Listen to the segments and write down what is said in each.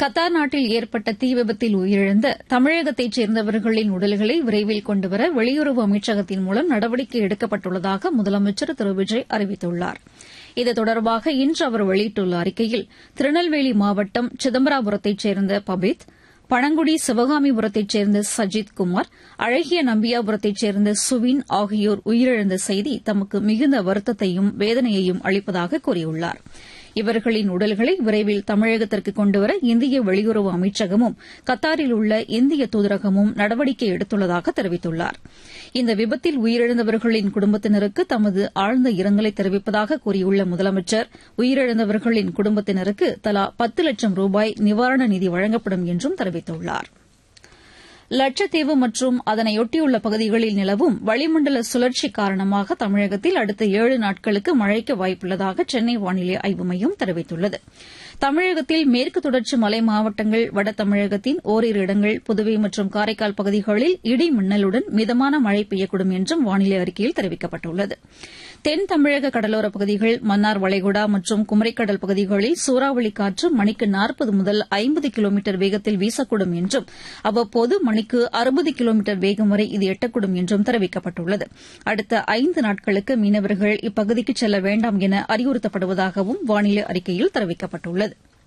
Qatar நாட்டில் ஏற்பட்ட தீ விபத்தில் உயிரிழந்த தமிழகத்தைச் சேர்ந்தவர்களின் உடல்களை விரைவில் கொண்டுவர வெளியுறவு அமைச்சகத்தின் மூலம் நடவடிக்கை எடுக்கப்பட்டுள்ளதாக முதலமைச்சர் திரு விஜய் அறிவித்துள்ளார் இது தொடர்பாக இன்று அவர் வெளியிட்டுள்ள அறிக்கையில் திருநெல்வேலி மாவட்டம் சிதம்பராபுரத்தைச் சேர்ந்த பபித் பழங்குடி சிவகாமிபுரத்தைச் சேர்ந்த சஜித் குமார் அழகிய நம்பியாபுரத்தைச் சேர்ந்த சுவின் ஆகியோர் உயிரிழந்த செய்தி தமக்கு மிகுந்த வருத்தத்தையும் வேதனையையும் அளிப்பதாக கூறியுள்ளார் இவர்களின் உடல்களை விரைவில் தமிழகத்திற்கு கொண்டுவர இந்திய வெளியுறவு அமைச்சகமும் கத்தாரில் உள்ள இந்திய தூதரகமும் நடவடிக்கை எடுத்துள்ளதாக தெரிவித்துள்ளார் இந்த விபத்தில் உயிரிழந்தவர்களின் குடும்பத்தினருக்கு தமது ஆழ்ந்த இரங்கலை தெரிவிப்பதாக கூறியுள்ள முதலமைச்சர் உயிரிழந்தவர்களின் குடும்பத்தினருக்கு தலா பத்து லட்சம் ரூபாய் நிவாரண நிதி வழங்கப்படும் என்றும் தெரிவித்துள்ளாா் லட்சத்தீவு மற்றும் அதனையொட்டியுள்ள பகுதிகளில் நிலவும் வளிமண்டல சுழற்சி காரணமாக தமிழகத்தில் அடுத்த ஏழு நாட்களுக்கு மழைக்கு வாய்ப்புள்ளதாக சென்னை வானிலை ஆய்வு மையம் தெரிவித்துள்ளது தமிழகத்தில் மேற்கு தொடர்ச்சி மலை மாவட்டங்கள் வட தமிழகத்தின் ஓரிரு இடங்கள் புதுவை மற்றும் காரைக்கால் பகுதிகளில் இடி மின்னலுடன் மிதமான மழை பெய்யக்கூடும் என்றும் வானிலை அறிக்கையில் தெரிவிக்கப்பட்டுள்ளது தென் தமிழக கடலோரப் பகுதிகள் மன்னார் வளைகுடா மற்றும் குமரிக்கடல் பகுதிகளில் சூறாவளி காற்று மணிக்கு நாற்பது முதல் ஐம்பது கிலோமீட்டர் வேகத்தில் வீசக்கூடும் என்றும் அவ்வப்போது மணிக்கு அறுபது கிலோமீட்டர் வேகம் வரை இது எட்டக்கூடும் என்றும் தெரிவிக்கப்பட்டுள்ளது அடுத்த ஐந்து நாட்களுக்கு மீனவர்கள் இப்பகுதிக்கு செல்ல வேண்டாம் என அறிவுறுத்தப்படுவதாகவும் வானிலை அறிக்கையில் தெரிவிக்கப்பட்டுள்ளது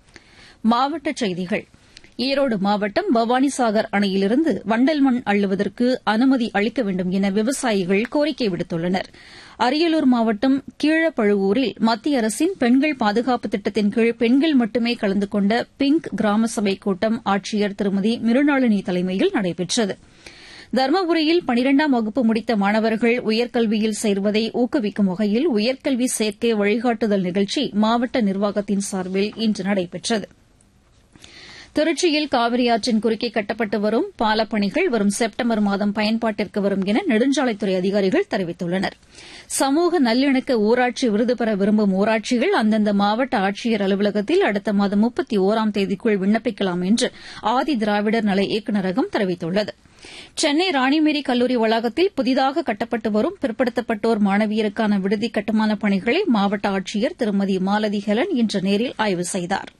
மாவட்டச் செய்திகள் ஈரோடு மாவட்டம் பவானிசாகர் அணையிலிருந்து வண்டல் மண் அள்ளுவதற்கு அனுமதி அளிக்க வேண்டும் என விவசாயிகள் கோரிக்கை விடுத்துள்ளனர் அரியலூர் மாவட்டம் கீழப்பழுவூரில் மத்திய அரசின் பெண்கள் பாதுகாப்பு திட்டத்தின் கீழ் பெண்கள் மட்டுமே கலந்து கொண்ட பிங்க் கிராம சபை கூட்டம் ஆட்சியர் திருமதி மிருணாளினி தலைமையில் நடைபெற்றது தருமபுரியில் பனிரெண்டாம் வகுப்பு முடித்த மாணவர்கள் உயர்கல்வியில் சேர்வதை ஊக்குவிக்கும் வகையில் உயர்கல்வி சேர்க்கை வழிகாட்டுதல் நிகழ்ச்சி மாவட்ட நிர்வாகத்தின் சார்பில் இன்று நடைபெற்றது திருச்சியில் காவிரி ஆற்றின் குறுக்கே கட்டப்பட்டு வரும் பாலப்பணிகள் வரும் செப்டம்பர் மாதம் பயன்பாட்டிற்கு வரும் என நெடுஞ்சாலைத்துறை அதிகாரிகள் தெரிவித்துள்ளனர் சமூக நல்லிணக்க ஊராட்சி விருது பெற விரும்பும் ஊராட்சிகள் அந்தந்த மாவட்ட ஆட்சியர் அலுவலகத்தில் அடுத்த மாதம் முப்பத்தி ஒராம் தேதிக்குள் விண்ணப்பிக்கலாம் என்று ஆதி திராவிடர் நல இயக்குநரகம் தெரிவித்துள்ளது சென்னை ராணிமேரி கல்லூரி வளாகத்தில் புதிதாக கட்டப்பட்டு வரும் பிற்படுத்தப்பட்டோர் மாணவியருக்கான விடுதி கட்டுமான பணிகளை மாவட்ட ஆட்சியர் திருமதி மாலதி ஹெலன் இன்று நேரில் ஆய்வு செய்தாா்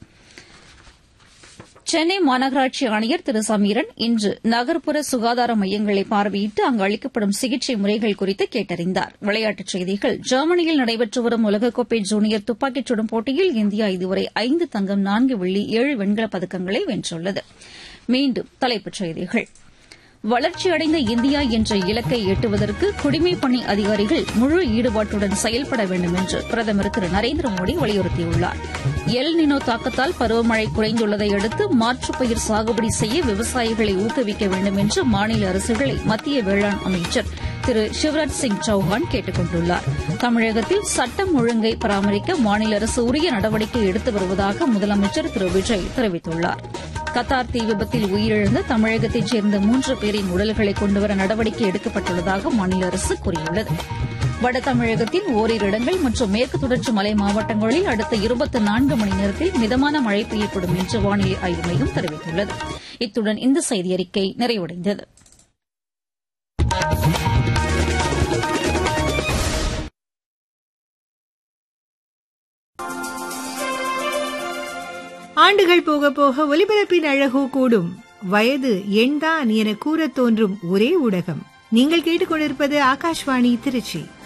சென்னை மாநகராட்சி ஆணையர் திரு சமீரன் இன்று நகர்ப்புற சுகாதார மையங்களை பார்வையிட்டு அங்கு அளிக்கப்படும் சிகிச்சை முறைகள் குறித்து கேட்டறிந்தார் விளையாட்டுச் செய்திகள் ஜெர்மனியில் நடைபெற்று வரும் உலகக்கோப்பை ஜூனியர் துப்பாக்கிச் சுடும் போட்டியில் இந்தியா இதுவரை ஐந்து தங்கம் நான்கு வெள்ளி ஏழு வெண்கலப் பதக்கங்களை வென்றுள்ளது மீண்டும் தலைப்புச் செய்திகள் வளர்ச்சியடைந்த இந்தியா என்ற இலக்கை எட்டுவதற்கு குடிமைப் பணி அதிகாரிகள் முழு ஈடுபாட்டுடன் செயல்பட வேண்டும் என்று பிரதமர் திரு நரேந்திர மோடி வலியுறுத்தியுள்ளார் எல் நினோ தாக்கத்தால் பருவமழை குறைந்துள்ளதை அடுத்து மாற்றுப் பயிர் சாகுபடி செய்ய விவசாயிகளை ஊக்குவிக்க வேண்டும் என்று மாநில அரசுகளை மத்திய வேளாண் அமைச்சர் திரு சிவராஜ் சிங் சௌஹான் கேட்டுக் கொண்டுள்ளார் தமிழகத்தில் சட்டம் ஒழுங்கை பராமரிக்க மாநில அரசு உரிய நடவடிக்கை எடுத்து வருவதாக முதலமைச்சர் திரு விஜய் தெரிவித்துள்ளார் கத்தார் தீ விபத்தில் உயிரிழந்த தமிழகத்தைச் சேர்ந்த மூன்று பேரின் உடல்களை கொண்டுவர நடவடிக்கை எடுக்கப்பட்டுள்ளதாக மாநில அரசு கூறியுள்ளது வட தமிழகத்தின் ஓரிரு இடங்கள் மற்றும் மேற்கு தொடர்ச்சி மலை மாவட்டங்களில் அடுத்த இருபத்தி நான்கு மணி நேரத்தில் மிதமான மழை பெய்யக்கூடும் என்று வானிலை ஆய்வு மையம் தெரிவித்துள்ளது இத்துடன் இந்த செய்தியறிக்கை நிறைவடைந்தது ஆண்டுகள் போக போக ஒலிபரப்பின் அழகோ கூடும் வயது எண்தான் என கூறத் தோன்றும் ஒரே ஊடகம் நீங்கள் கேட்டுக்கொண்டிருப்பது ஆகாஷ்வாணி திருச்சி